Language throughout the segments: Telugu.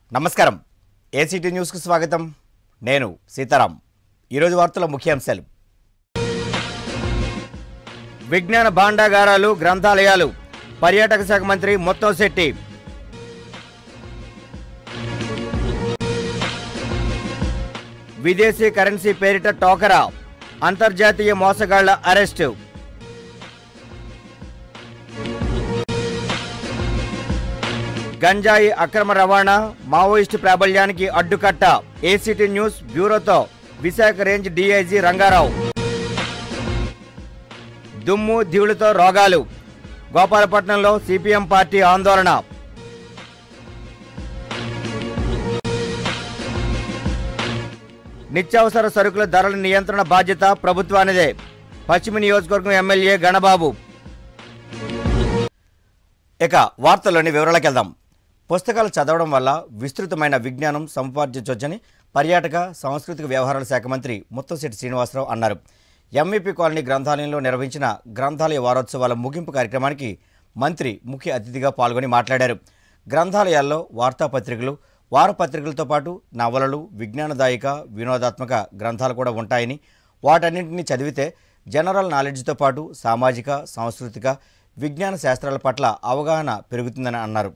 నమస్కారం ఏసీటీ న్యూస్కు స్వాగతం నేను సీతారాం ఈరోజు వార్తల ముఖ్యాంశాలు విజ్ఞాన భాండాగారాలు గ్రంథాలయాలు పర్యాటక శాఖ మంత్రి ముత్తంశెట్టి విదేశీ కరెన్సీ పేరిట టోకరా అంతర్జాతీయ మోసగాళ్ల అరెస్టు గంజాయి అక్రమ రవాణా మావోయిస్టు ప్రాబల్యానికి అడ్డుకట్ట ఏసీటీ న్యూస్ బ్యూరోతో విశాఖ రేంజ్ డీఐజీ రంగారావు దుమ్ము దివులతో రోగాలు గోపాలపట్నంలో సిపిఎం పార్టీ ఆందోళన నిత్యావసర సరుకుల ధరల నియంత్రణ బాధ్యత ప్రభుత్వానిదే పశ్చిమ నియోజకవర్గం ఎమ్మెల్యే గణబాబు ఇక వార్తల్లోని వివరాలకు వెళ్దాం పుస్తకాలు చదవడం వల్ల విస్తృతమైన విజ్ఞానం సంపాదించవచ్చని పర్యాటక సాంస్కృతిక వ్యవహారాల శాఖ మంత్రి ముత్తంశెట్టి శ్రీనివాసరావు అన్నారు ఎంఈపీ కాలనీ గ్రంథాలయంలో నిర్వహించిన గ్రంథాలయ వారోత్సవాల ముగింపు కార్యక్రమానికి మంత్రి ముఖ్య అతిథిగా పాల్గొని మాట్లాడారు గ్రంథాలయాల్లో వార్తాపత్రికలు వారపత్రికలతో పాటు నవలలు విజ్ఞానదాయక వినోదాత్మక గ్రంథాలు కూడా ఉంటాయని వాటన్నింటినీ చదివితే జనరల్ నాలెడ్జ్తో పాటు సామాజిక సాంస్కృతిక విజ్ఞాన శాస్త్రాల పట్ల అవగాహన పెరుగుతుందని అన్నారు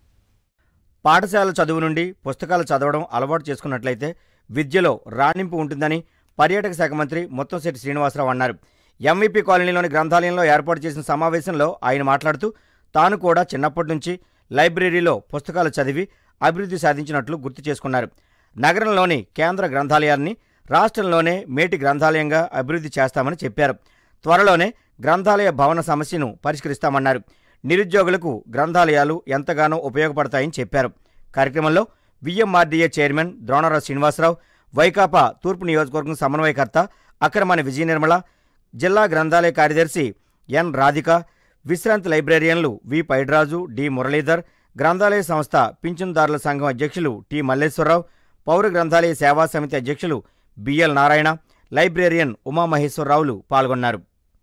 పాఠశాల చదువు నుండి పుస్తకాలు చదవడం అలవాటు చేసుకున్నట్లయితే విద్యలో రాణింపు ఉంటుందని పర్యాటక శాఖ మంత్రి ముత్తంశెట్టి శ్రీనివాసరావు అన్నారు ఎంవీపీ కాలనీలోని గ్రంథాలయంలో ఏర్పాటు చేసిన సమావేశంలో ఆయన మాట్లాడుతూ తాను కూడా చిన్నప్పటి నుంచి లైబ్రరీలో పుస్తకాలు చదివి అభివృద్ధి సాధించినట్లు గుర్తు చేసుకున్నారు నగరంలోని కేంద్ర గ్రంథాలయాన్ని రాష్ట్రంలోనే మేటి గ్రంథాలయంగా అభివృద్ధి చేస్తామని చెప్పారు త్వరలోనే గ్రంథాలయ భవన సమస్యను పరిష్కరిస్తామన్నారు నిరుద్యోగులకు గ్రంథాలయాలు ఎంతగానో ఉపయోగపడతాయని చెప్పారు కార్యక్రమంలో విఎంఆర్డీఏ చైర్మన్ ద్రోణరావు శ్రీనివాసరావు వైకాపా తూర్పు నియోజకవర్గం సమన్వయకర్త అక్రమాని విజయ నిర్మల జిల్లా గ్రంథాలయ కార్యదర్శి ఎన్ రాధిక విశ్రాంతి లైబ్రేరియన్లు వి పైడ్రాజు డి మురళీధర్ గ్రంథాలయ సంస్థ పింఛన్దారుల సంఘం అధ్యక్షులు టి మల్లేశ్వరరావు పౌర గ్రంథాలయ సేవా సమితి అధ్యక్షులు బిఎల్ నారాయణ లైబ్రేరియన్ ఉమామహేశ్వరరావులు పాల్గొన్నారు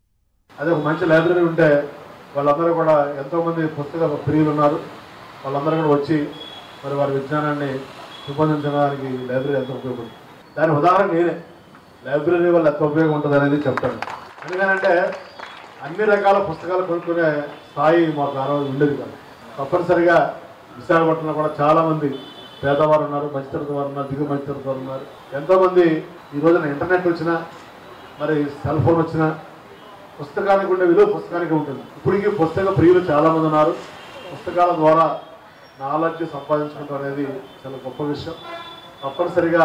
అదే ఒక మంచి లైబ్రరీ ఉంటే వాళ్ళందరూ కూడా ఎంతోమంది పుస్తక ప్రియులు ఉన్నారు వాళ్ళందరూ కూడా వచ్చి మరి వారి విజ్ఞానాన్ని పెంపొందించడానికి లైబ్రరీ ఎంత ఉపయోగపడుతుంది దాని ఉదాహరణ నేనే లైబ్రరీ వల్ల ఎంత ఉపయోగం ఉంటుంది అనేది చెప్తాను ఎందుకనంటే అన్ని రకాల పుస్తకాలు కొనుక్కునే స్థాయి మాకు ఆ రోజు ఉండేది కాదు తప్పనిసరిగా విశాఖపట్నంలో కూడా చాలామంది పేదవారు ఉన్నారు మధ్యతరగతి వారు ఉన్నారు దిగువ మధ్యతరగతి వారు ఉన్నారు ఎంతోమంది ఈ రోజున ఇంటర్నెట్ వచ్చినా మరి సెల్ ఫోన్ వచ్చినా పుస్తకానికి ఉండే విలువ పుస్తకానికి ఉంటుంది ఇప్పటికీ పుస్తక ప్రియులు చాలా మంది ఉన్నారు పుస్తకాల ద్వారా నాలెడ్జ్ సంపాదించుకోవడం అనేది చాలా గొప్ప విషయం తప్పనిసరిగా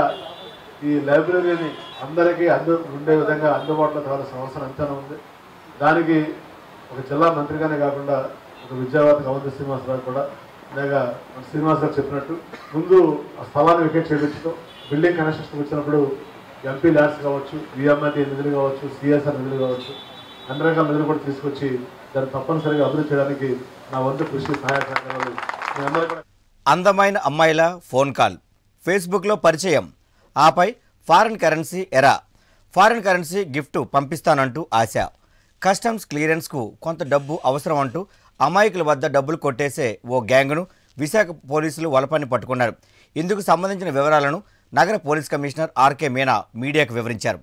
ఈ లైబ్రరీని అందరికీ అందు ఉండే విధంగా అందుబాటులో కావాల్సిన అవసరం ఎంతైనా ఉంది దానికి ఒక జిల్లా మంత్రిగానే కాకుండా ఒక విద్యావేత్త అవంతి శ్రీనివాసరావు కూడా ఇందాక మన శ్రీనివాస్ గారు చెప్పినట్టు ముందు ఆ స్థలాన్ని వికెట్ చేయించడం బిల్డింగ్ కన్స్ట్రక్షన్ వచ్చినప్పుడు ఎంపీ ల్యాడ్స్ కావచ్చు విఎంఆర్టీ నిధులు కావచ్చు సిఎస్ఆర్ నిధులు కావచ్చు అన్ని రకాల నిధులు కూడా తీసుకొచ్చి దాన్ని తప్పనిసరిగా అభివృద్ధి చేయడానికి నా వంతు కృషి సహాయ సహకారాలు మీ అందరూ కూడా అందమైన అమ్మాయిల ఫోన్ కాల్ ఫేస్బుక్లో పరిచయం ఆపై ఫారిన్ కరెన్సీ ఎరా ఫారిన్ కరెన్సీ గిఫ్ట్ పంపిస్తానంటూ ఆశ కస్టమ్స్ క్లియరెన్స్కు కొంత డబ్బు అవసరం అంటూ అమాయకుల వద్ద డబ్బులు కొట్టేసే ఓ గ్యాంగ్ను విశాఖ పోలీసులు వలపని పట్టుకున్నారు ఇందుకు సంబంధించిన వివరాలను నగర పోలీస్ కమిషనర్ ఆర్కే మీనా మీడియాకు వివరించారు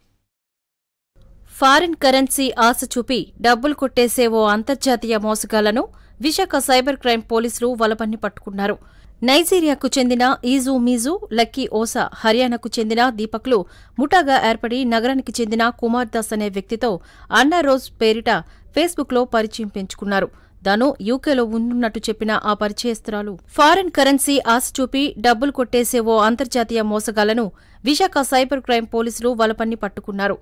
ఫారిన్ కరెన్సీ ఆశ చూపి డబ్బులు కొట్టేసే ఓ అంతర్జాతీయ మోసగాళ్లను విశాఖ సైబర్ క్రైమ్ పోలీసులు వలపన్ని పట్టుకున్నారు నైజీరియాకు చెందిన ఈజు మీజు లక్కీ ఓసా హర్యానాకు చెందిన దీపక్లు ముఠాగా ఏర్పడి నగరానికి చెందిన కుమార్ దాస్ అనే వ్యక్తితో అన్నా రోజ్ పేరిట ఫేస్బుక్లో పరిచయం పెంచుకున్నారు తాను యూకేలో ఉన్నట్టు చెప్పిన ఆ పరిచయస్తురాలు ఫారిన్ కరెన్సీ ఆశ చూపి డబ్బులు కొట్టేసే ఓ అంతర్జాతీయ మోసగాళ్లను విశాఖ సైబర్ క్రైమ్ పోలీసులు వలపన్ని పట్టుకున్నారు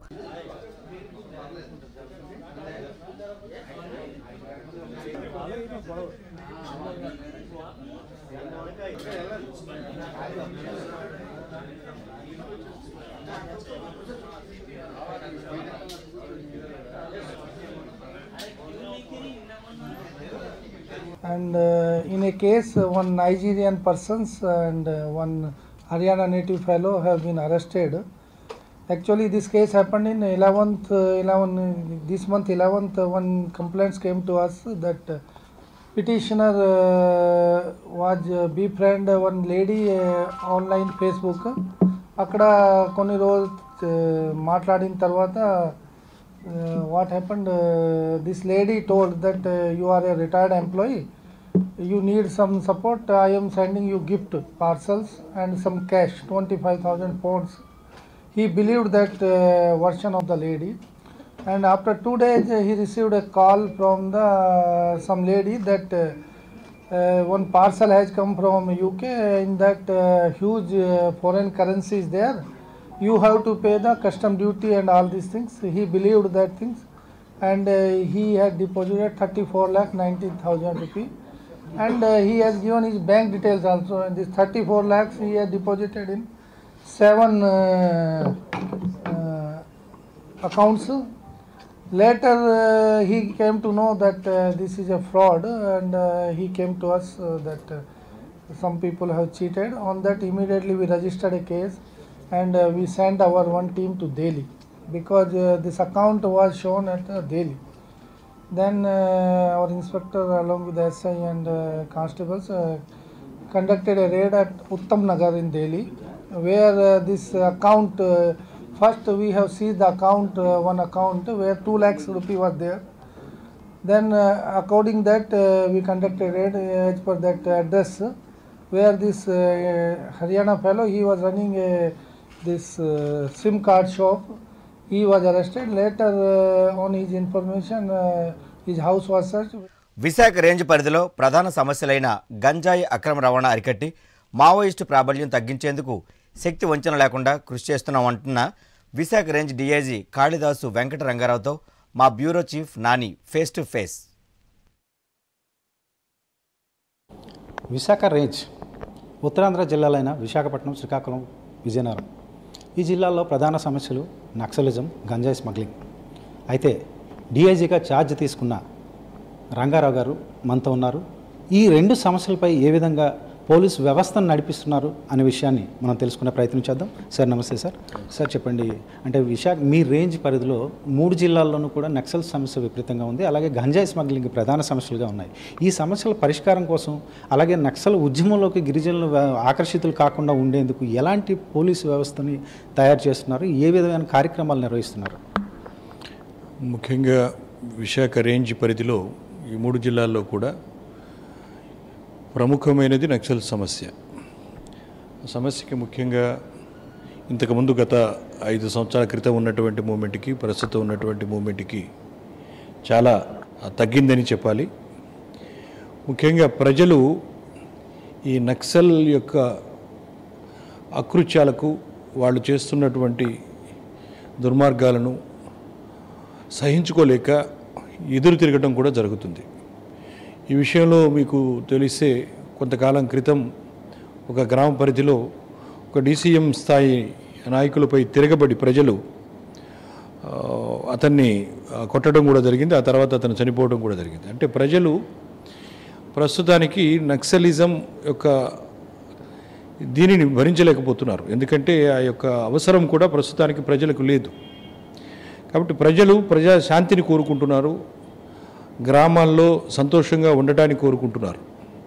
and uh, in a case uh, one nigerian persons and uh, one haryana native fellow have been arrested actually this case happened in 11th uh, 11 uh, this month 11th uh, one complaints came to us that uh, petitioner uh, was uh, befriend one lady uh, online Facebook అక్కడ కొన్ని రోజు మాట్లాడిన తర్వాత what happened this lady told that you are a retired employee you need some support i am sending you gift parcels and some cash 25000 pounds he believed that uh, version of the lady and after two days uh, he received a call from the some lady that uh, uh, one parcel has come from uk in that uh, huge uh, foreign currency is there you have to pay the custom duty and all these things he believed that things and uh, he had deposited 34 lakh 90000 rupee and uh, he has given his bank details also and this 34 lakhs he has deposited in seven uh, uh, accounts later uh, he came to know that uh, this is a fraud and uh, he came to us uh, that uh, some people have cheated on that immediately we registered a case and uh, we sent our one team to delhi because uh, this account was shown at uh, delhi then uh, our inspector along with the SI and uh, constables uh, conducted a raid at Uttam Nagar in Delhi where uh, this account uh, first we have seized the account uh, one account where 2 lakhs rupee was there then uh, according that uh, we conducted raid uh, as per that address uh, where this uh, Haryana fellow he was running a this uh, SIM card shop he was arrested later uh, on his information uh, his house was searched Visakha range పరిధిలో ప్రధాన సమస్యలైన గంజాయి అక్రమ రవాణా అరికట్టి మావోయిస్టు ప్రాబల్యం తగ్గించేందుకు శక్తి వంచన లేకుండా కృషి చేస్తున్నామంటున్న విశాఖ రేంజ్ డీఐజీ కాళిదాసు వెంకట రంగారావుతో మా bureau chief Nani face to face Visakha range ఉత్తరాంధ్ర జిల్లాలైన విశాఖపట్నం శ్రీకాకుళం విజయనగరం ఈ జిల్లాల్లో ప్రధాన సమస్యలు నక్సలిజం గంజాయి స్మగ్లింగ్ అయితే డిఐజీగా ఛార్జ్ తీసుకున్న రంగారావు గారు మనతో ఉన్నారు ఈ రెండు సమస్యలపై ఏ విధంగా పోలీసు వ్యవస్థను నడిపిస్తున్నారు అనే విషయాన్ని మనం తెలుసుకునే ప్రయత్నం చేద్దాం సార్ నమస్తే సార్ సార్ చెప్పండి అంటే విశాఖ మీ రేంజ్ పరిధిలో మూడు జిల్లాల్లోనూ కూడా నక్సల్ సమస్య విపరీతంగా ఉంది అలాగే గంజాయి స్మగ్లింగ్ ప్రధాన సమస్యలుగా ఉన్నాయి ఈ సమస్యల పరిష్కారం కోసం అలాగే నక్సల్ ఉద్యమంలోకి గిరిజనులు వా- ఆకర్షితులు కాకుండా ఉండేందుకు ఎలాంటి పోలీసు వ్యవస్థని తయారు చేస్తున్నారు ఏ విధమైన కార్యక్రమాలు నిర్వహిస్తున్నారు ముఖ్యంగా విశాఖ రేంజ్ పరిధిలో ఈ మూడు జిల్లాల్లో కూడా ప్రముఖమైనది నక్సల్ సమస్య ఆ సమస్యకి ముఖ్యంగా ఇంతకుముందు గత ఐదు సంవత్సరాల క్రితం ఉన్నటువంటి మూమెంట్కి ప్రస్తుతం ఉన్నటువంటి మూమెంట్కి చాలా తగ్గిందని చెప్పాలి ముఖ్యంగా ప్రజలు ఈ నక్సల్ యొక్క అకృత్యాలకు వాళ్ళు చేస్తున్నటువంటి దుర్మార్గాలను సహించుకోలేక ఎదురు తిరగడం కూడా జరుగుతుంది ఈ విషయంలో మీకు తెలిస్తే కొంతకాలం క్రితం ఒక గ్రామ పరిధిలో ఒక డీసీఎం స్థాయి నాయకులపై తిరగబడి ప్రజలు ఆ, అతన్ని ఆ, కొట్టడం కూడా జరిగింది ఆ తర్వాత అతను చనిపోవడం కూడా జరిగింది అంటే ప్రజలు ప్రస్తుతానికి నక్సలిజం యొక్క దీనిని భరించలేకపోతున్నారు ఎందుకంటే ఆ యొక్క అవసరం కూడా ప్రస్తుతానికి ప్రజలకు లేదు కాబట్టి ప్రజలు ప్రజా శాంతిని కోరుకుంటున్నారు గ్రామాల్లో సంతోషంగా ఉండటానికి కోరుకుంటున్నారు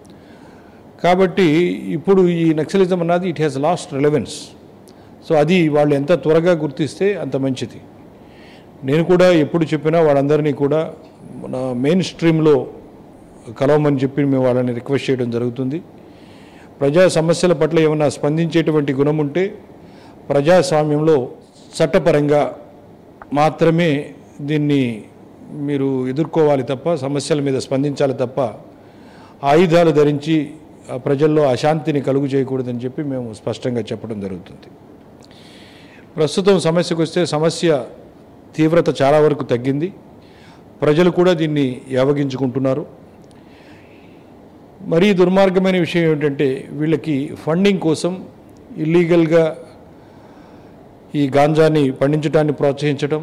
కాబట్టి ఇప్పుడు ఈ నక్సలిజం అన్నది it has lost relevance so అది వాళ్ళు ఎంత త్వరగా గుర్తిస్తే అంత మంచిది నేను కూడా ఎప్పుడు చెప్పినా వాళ్ళందరినీ కూడా మన మెయిన్ స్ట్రీమ్లో కలవమని చెప్పి మేము వాళ్ళని రిక్వెస్ట్ చేయడం జరుగుతుంది ప్రజా సమస్యల పట్ల ఏమైనా స్పందించేటువంటి గుణం ఉంటే ప్రజాస్వామ్యంలో చట్టపరంగా మాత్రమే దీన్ని మీరు ఎదుర్కోవాలి తప్ప సమస్యల మీద స్పందించాలి తప్ప ఆయుధాలు ధరించి ఆ ప్రజల్లో అశాంతిని కలుగు చేయకూడదని చెప్పి మేము స్పష్టంగా చెప్పడం జరుగుతుంది ప్రస్తుతం సమస్యకు వస్తే సమస్య తీవ్రత చాలా వరకు తగ్గింది ప్రజలు కూడా దీన్ని యావగించుకుంటున్నారు మరీ దుర్మార్గమైన విషయం ఏమిటంటే వీళ్ళకి ఫండింగ్ కోసం ఇల్లీగల్గా ఈ గాంజాని పండించడాన్ని ప్రోత్సహించడం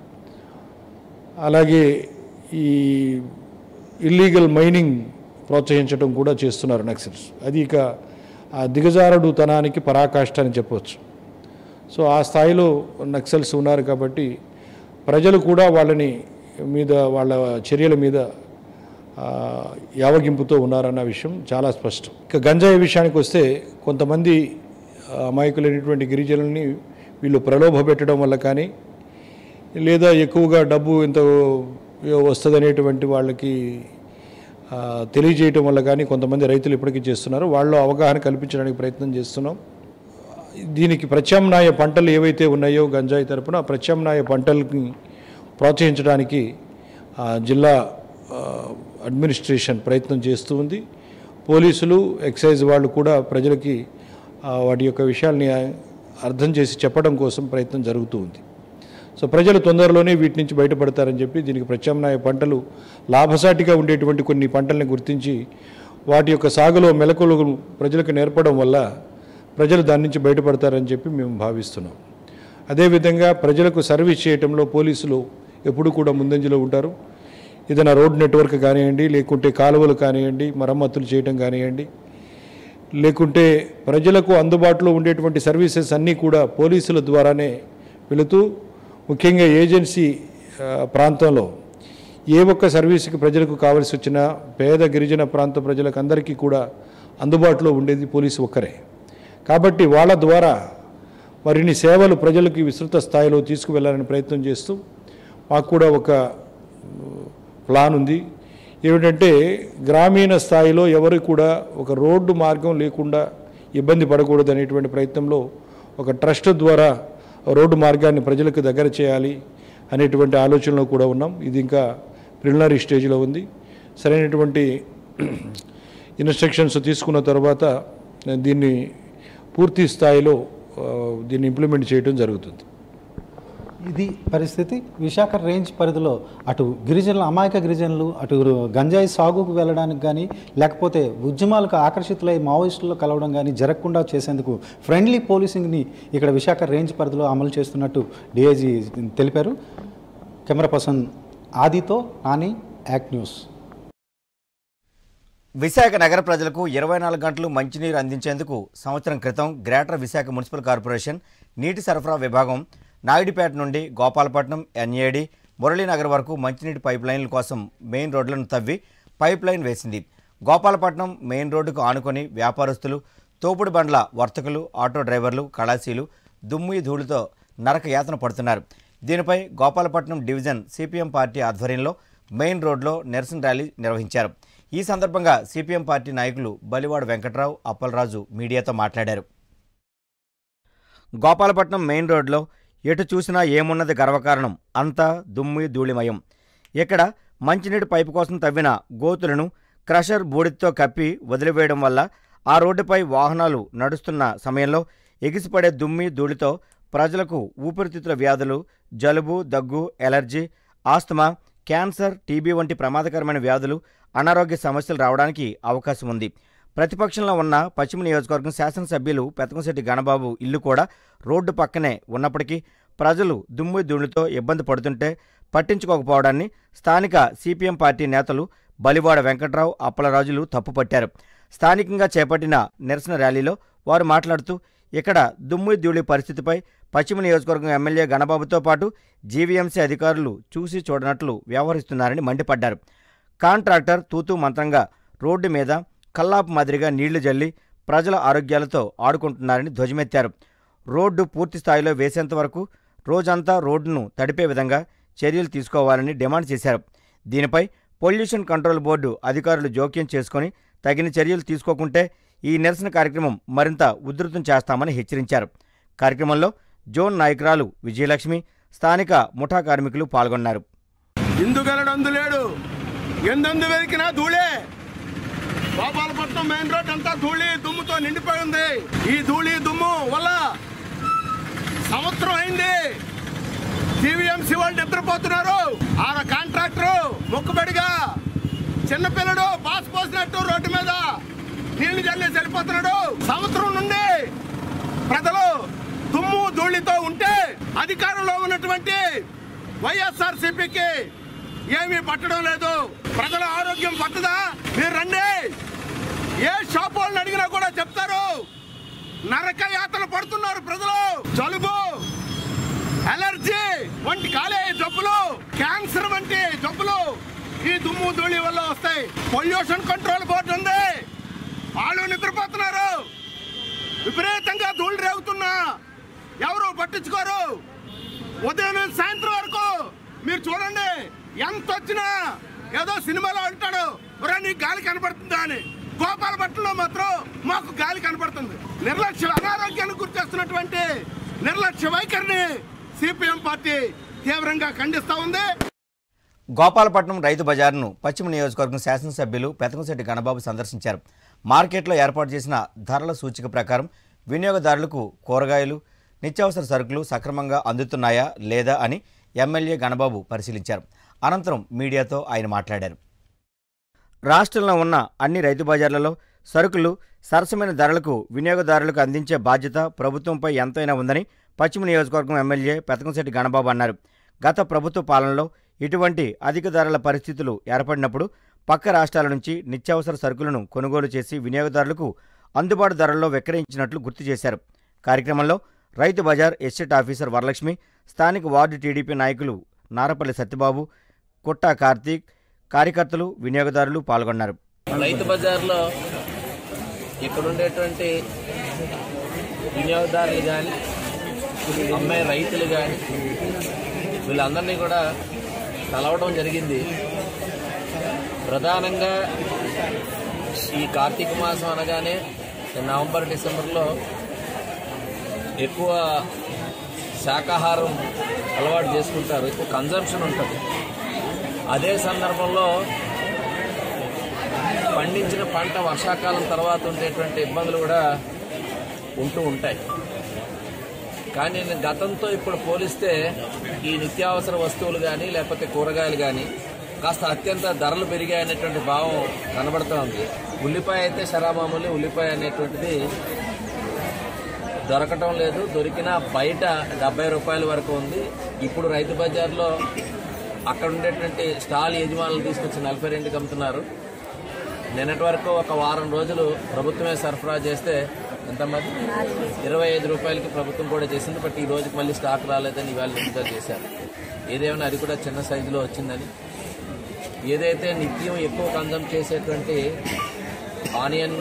అలాగే ఈ ఇల్లీగల్ మైనింగ్ ప్రోత్సహించడం కూడా చేస్తున్నారు నక్సల్స్ అది ఇక ఆ దిగజారుడుతనానికి పరాకాష్ట అని చెప్పవచ్చు సో ఆ స్థాయిలో నక్సల్స్ ఉన్నారు కాబట్టి ప్రజలు కూడా వాళ్ళని మీద వాళ్ళ చర్యల మీద ఆ, యావగింపుతో ఉన్నారన్న విషయం చాలా స్పష్టం ఇక గంజాయి విషయానికి వస్తే కొంతమంది ఆ, అమాయకులైనటువంటి గిరిజనుల్ని వీళ్ళు ప్రలోభ పెట్టడం వల్ల కానీ లేదా ఎక్కువగా డబ్బు ఎంత వస్తుందనేటువంటి వాళ్ళకి ఆ, తెలియజేయటం వల్ల కానీ కొంతమంది రైతులు ఇప్పటికీ చేస్తున్నారు వాళ్ళు అవగాహన కల్పించడానికి ప్రయత్నం చేస్తున్నాం దీనికి ప్రత్యామ్నాయ పంటలు ఏవైతే ఉన్నాయో గంజాయి తరపున ఆ ప్రత్యామ్నాయ పంటల్ని ప్రోత్సహించడానికి ఆ, జిల్లా ఆ, అడ్మినిస్ట్రేషన్ ప్రయత్నం చేస్తూ ఉంది పోలీసులు ఎక్సైజ్ వాళ్ళు కూడా ప్రజలకి ఆ, వాటి యొక్క విషయాల్ని అర్థం చేసి చెప్పడం కోసం ప్రయత్నం జరుగుతూ ఉంది సో ప్రజలు తొందరలోనే వీటి నుంచి బయటపడతారని చెప్పి దీనికి ప్రత్యామ్నాయ పంటలు లాభసాటిగా ఉండేటువంటి కొన్ని పంటల్ని గుర్తించి వాటి యొక్క సాగులో మెలకువలు ప్రజలకు నేర్పడం వల్ల ప్రజలు దాని నుంచి బయటపడతారని చెప్పి మేము భావిస్తున్నాం అదేవిధంగా ప్రజలకు సర్వీస్ చేయటంలో పోలీసులు ఎప్పుడు కూడా ముందంజలో ఉంటారు ఏదైనా రోడ్ నెట్వర్క్ కానివ్వండి లేకుంటే కాలువలు కానివ్వండి మరమ్మతులు చేయటం కానివ్వండి లేకుంటే ప్రజలకు అందుబాటులో ఉండేటువంటి సర్వీసెస్ అన్నీ కూడా పోలీసుల ద్వారానే వెళుతూ ముఖ్యంగా ఏజెన్సీ ఆ, ప్రాంతంలో ఏ ఒక్క సర్వీస్కి ప్రజలకు కావలసి వచ్చినా పేద గిరిజన ప్రాంత ప్రజలకు అందరికీ కూడా అందుబాటులో ఉండేది పోలీసు ఒక్కరే కాబట్టి వాళ్ళ ద్వారా మరిన్ని సేవలు ప్రజలకు విస్తృత స్థాయిలో తీసుకువెళ్ళాలని ప్రయత్నం చేస్తూ మాకు కూడా ఒక ప్లాన్ ఉంది ఏమిటంటే గ్రామీణ స్థాయిలో ఎవరు కూడా ఒక రోడ్డు మార్గం లేకుండా ఇబ్బంది పడకూడదు అనేటువంటి ప్రయత్నంలో ఒక ట్రస్ట్ ద్వారా రోడ్డు మార్గాన్ని ప్రజలకు దగ్గర చేయాలి అనేటువంటి ఆలోచనలో కూడా ఉన్నాం ఇది ఇంకా ప్రిలినరీ స్టేజ్లో ఉంది సరైనటువంటి ఇన్స్ట్రక్షన్స్ తీసుకున్న తర్వాత దీన్ని పూర్తి స్థాయిలో ఆ, దీన్ని ఇంప్లిమెంట్ చేయడం జరుగుతుంది ఇది పరిస్థితి విశాఖ రేంజ్ పరిధిలో అటు గిరిజనులు అమాయక గిరిజనులు అటు గంజాయి సాగుకు వెళ్ళడానికి కానీ లేకపోతే ఉద్యమాలకు ఆకర్షితులై మావోయిస్టుల్లో కలవడం కానీ జరగకుండా చేసేందుకు ఫ్రెండ్లీ పోలీసింగ్ని ఇక్కడ విశాఖ రేంజ్ పరిధిలో అమలు చేస్తున్నట్టు డిఐజీ తెలిపారు కెమెరా పర్సన్ ఆదితో నాని యాక్ట్ న్యూస్ విశాఖ నగర ప్రజలకు ఇరవై నాలుగు గంటలు మంచినీరు అందించేందుకు సంవత్సరం క్రితం గ్రేటర్ విశాఖ మున్సిపల్ కార్పొరేషన్ నీటి సరఫరా విభాగం నాయుడుపేట నుండి గోపాలపట్నం ఎన్ఏడి మురళీనగర్ వరకు మంచినీటి పైప్ లైన్ల కోసం మెయిన్ రోడ్లను తవ్వి పైప్ లైన్ వేసింది గోపాలపట్నం మెయిన్ రోడ్డుకు ఆనుకొని వ్యాపారస్తులు తోపుడు బండ్ల వర్తకులు ఆటో డ్రైవర్లు కళాశీలు దుమ్ము ధూళితో నరక యాతన పడుతున్నారు దీనిపై గోపాలపట్నం డివిజన్ సిపిఎం పార్టీ ఆధ్వర్యంలో మెయిన్ రోడ్లో నిరసన ర్యాలీ నిర్వహించారు ఈ సందర్భంగా సిపిఎం పార్టీ నాయకులు బలివాడ వెంకట్రావు అప్పలరాజు మీడియాతో మాట్లాడారు గోపాలపట్నం మెయిన్ రోడ్లో ఎటు చూసినా ఏమున్నది గర్వకారణం అంతా దుమ్మి ధూళిమయం ఇక్కడ మంచినీటి పైపు కోసం తవ్విన గోతులను క్రషర్ బూడిదతో కప్పి వదిలివేయడం వల్ల ఆ రోడ్డుపై వాహనాలు నడుస్తున్న సమయంలో ఎగిసిపడే దుమ్మి ధూళితో ప్రజలకు ఊపిరితిత్తుల వ్యాధులు జలుబు దగ్గు ఎలర్జీ ఆస్తమా క్యాన్సర్ టీబీ వంటి ప్రమాదకరమైన వ్యాధులు అనారోగ్య సమస్యలు రావడానికి అవకాశం ఉంది ప్రతిపక్షంలో ఉన్న పశ్చిమ నియోజకవర్గం శాసనసభ్యులు పెతకంశెట్టి గణబాబు ఇల్లు కూడా రోడ్డు పక్కనే ఉన్నప్పటికీ ప్రజలు దుమ్ము ధూళితో ఇబ్బంది పడుతుంటే పట్టించుకోకపోవడాన్ని స్థానిక సిపిఎం పార్టీ నేతలు బలివాడ వెంకట్రావు అప్పలరాజులు తప్పుపట్టారు స్థానికంగా చేపట్టిన నిరసన ర్యాలీలో వారు మాట్లాడుతూ ఇక్కడ దుమ్ము ధూళి పరిస్థితిపై పశ్చిమ నియోజకవర్గం ఎమ్మెల్యే గణబాబుతో పాటు జీవీఎంసీ అధికారులు చూసి చూడనట్లు వ్యవహరిస్తున్నారని మండిపడ్డారు కాంట్రాక్టర్ తూతూ మంత్రంగా రోడ్డు మీద కల్లాపు మాదిరిగా నీళ్లు జల్లి ప్రజల ఆరోగ్యాలతో ఆడుకుంటున్నారని ధ్వజమెత్తారు రోడ్డు పూర్తి స్థాయిలో వేసేంత వరకు రోజంతా రోడ్డును తడిపే విధంగా చర్యలు తీసుకోవాలని డిమాండ్ చేశారు దీనిపై పొల్యూషన్ కంట్రోల్ బోర్డు అధికారులు జోక్యం చేసుకొని తగిన చర్యలు తీసుకోకుంటే ఈ నిరసన కార్యక్రమం మరింత ఉధృతం చేస్తామని హెచ్చరించారు కార్యక్రమంలో జోన్ నాయకురాలు విజయలక్ష్మి స్థానిక ముఠా కార్మికులు పాల్గొన్నారు ఇందుగలడు లేడు ఎందందు వెతికినా ధూళే గోపాలపట్నం మెయిన్ రోడ్ అంతా ధూళి దుమ్ముతో నిండిపోయి ఉంది ఈ ధూళి దుమ్ము వల్ల సంవత్సరం అయింది టీవీఎంసీ వాళ్ళు నిద్రపోతున్నారు ఆడ కాంట్రాక్టర్ మొక్కుబడిగా చిన్నపిల్లడు పాస్ పోసినట్టు రోడ్డు మీద నీళ్లు జల్లి చనిపోతున్నాడు సంవత్సరం నుండి ప్రజలు దుమ్ము ధూళితో ఉంటే అధికారంలో ఉన్నటువంటి వైఎస్ఆర్ సిపికి ఏమీ పట్టడం లేదు ప్రజల ఆరోగ్యం పట్టదా మీరు రండి ఏ షాప్ వాళ్ళని అడిగినా కూడా చెప్తారు నరక యాతన పడుతున్నారు ప్రజలు జలుబు అలర్జీ వంటి కాలే జబ్బులు క్యాన్సర్ వంటి జబ్బులు ఈ దుమ్ము ధూళి వల్ల వస్తాయి పొల్యూషన్ కంట్రోల్ బోర్డు ఉంది వాళ్ళు నిద్రపోతున్నారు విపరీతంగా ధూళి రేగుతున్నా ఎవరు పట్టించుకోరు ఉదయం నుంచి సాయంత్రం వరకు మీరు చూడండి ఎంత వచ్చినా ఏదో సినిమాలో అంటాడు ఒరే నీకు గాలి కనపడుతుందా అని గోపాలపట్నంలో మాత్రం మాకు గాలి కనపడుతుంది నిర్లక్ష్య అనారోగ్యానికి గురి చేస్తున్నటువంటి నిర్లక్ష్య వైఖరిని సిపిఎం పార్టీ తీవ్రంగా ఖండిస్తా ఉంది గోపాలపట్నం రైతు బజార్ను పశ్చిమ నియోజకవర్గం శాసనసభ్యులు పెతకంశెట్టి గణబాబు సందర్శించారు మార్కెట్లో ఏర్పాటు చేసిన ధరల సూచిక ప్రకారం వినియోగదారులకు కూరగాయలు నిత్యావసర సరుకులు సక్రమంగా అందుతున్నాయా లేదా అని ఎమ్మెల్యే గణబాబు పరిశీలించారు అనంతరం మీడియాతో ఆయన మాట్లాడారు రాష్ట్రంలో ఉన్న అన్ని రైతు బజార్లలో సరుకులు సరసమైన ధరలకు వినియోగదారులకు అందించే బాధ్యత ప్రభుత్వంపై ఎంతైనా ఉందని పశ్చిమ నియోజకవర్గం ఎమ్మెల్యే పెతకంశెట్టి గణబాబు అన్నారు గత ప్రభుత్వ పాలనలో ఇటువంటి అధిక ధరల పరిస్థితులు ఏర్పడినప్పుడు పక్క రాష్ట్రాల నుంచి నిత్యావసర సరుకులను కొనుగోలు చేసి వినియోగదారులకు అందుబాటు ధరల్లో విక్రయించినట్లు గుర్తు చేశారు కార్యక్రమంలో రైతు బజార్ ఎస్టేట్ ఆఫీసర్ వరలక్ష్మి స్థానిక వార్డు టీడీపీ నాయకులు నారపల్లి సత్యబాబు కుట్టా కార్తీక్ కార్యకర్తలు వినియోగదారులు పాల్గొన్నారు రైతు బజార్లో ఇక్కడ ఉండేటువంటి వినియోగదారులు కానీ అమ్మే రైతులు కానీ వీళ్ళందరినీ కూడా కలవడం జరిగింది ప్రధానంగా ఈ కార్తీక మాసం అనగానే నవంబర్ డిసెంబర్లో ఎక్కువ శాకాహారం అలవాటు చేసుకుంటారు ఎక్కువ కన్జంప్షన్ ఉంటుంది అదే సందర్భంలో పండించిన పంట వర్షాకాలం తర్వాత ఉండేటువంటి ఇబ్బందులు కూడా ఉంటూ ఉంటాయి కానీ నేను గతంతో ఇప్పుడు పోలిస్తే ఈ నిత్యావసర వస్తువులు కానీ లేకపోతే కూరగాయలు కానీ కాస్త అత్యంత ధరలు పెరిగాయనేటువంటి భావం కనబడుతూ ఉంది ఉల్లిపాయ అయితే శరామామూలి ఉల్లిపాయ అనేటువంటిది దొరకటం లేదు దొరికినా బయట డెబ్బై రూపాయల వరకు ఉంది ఇప్పుడు రైతు బజార్లో అక్కడ ఉండేటువంటి స్టాల్ యజమానులు తీసుకొచ్చి నలభై రెండుకి అమ్ముతున్నారు నిన్నటి వరకు ఒక వారం రోజులు ప్రభుత్వమే సరఫరా చేస్తే ఎంతమంది ఇరవై ఐదు రూపాయలకి ప్రభుత్వం కూడా చేసింది బట్ ఈ రోజుకి మళ్ళీ స్టాక్ రాలేదని ఇవాళ నిధులు చేశారు ఏదేమైనా అది కూడా చిన్న సైజులో వచ్చిందని ఏదైతే నిత్యం ఎక్కువ కన్జమ్ చేసేటువంటి ఆనియన్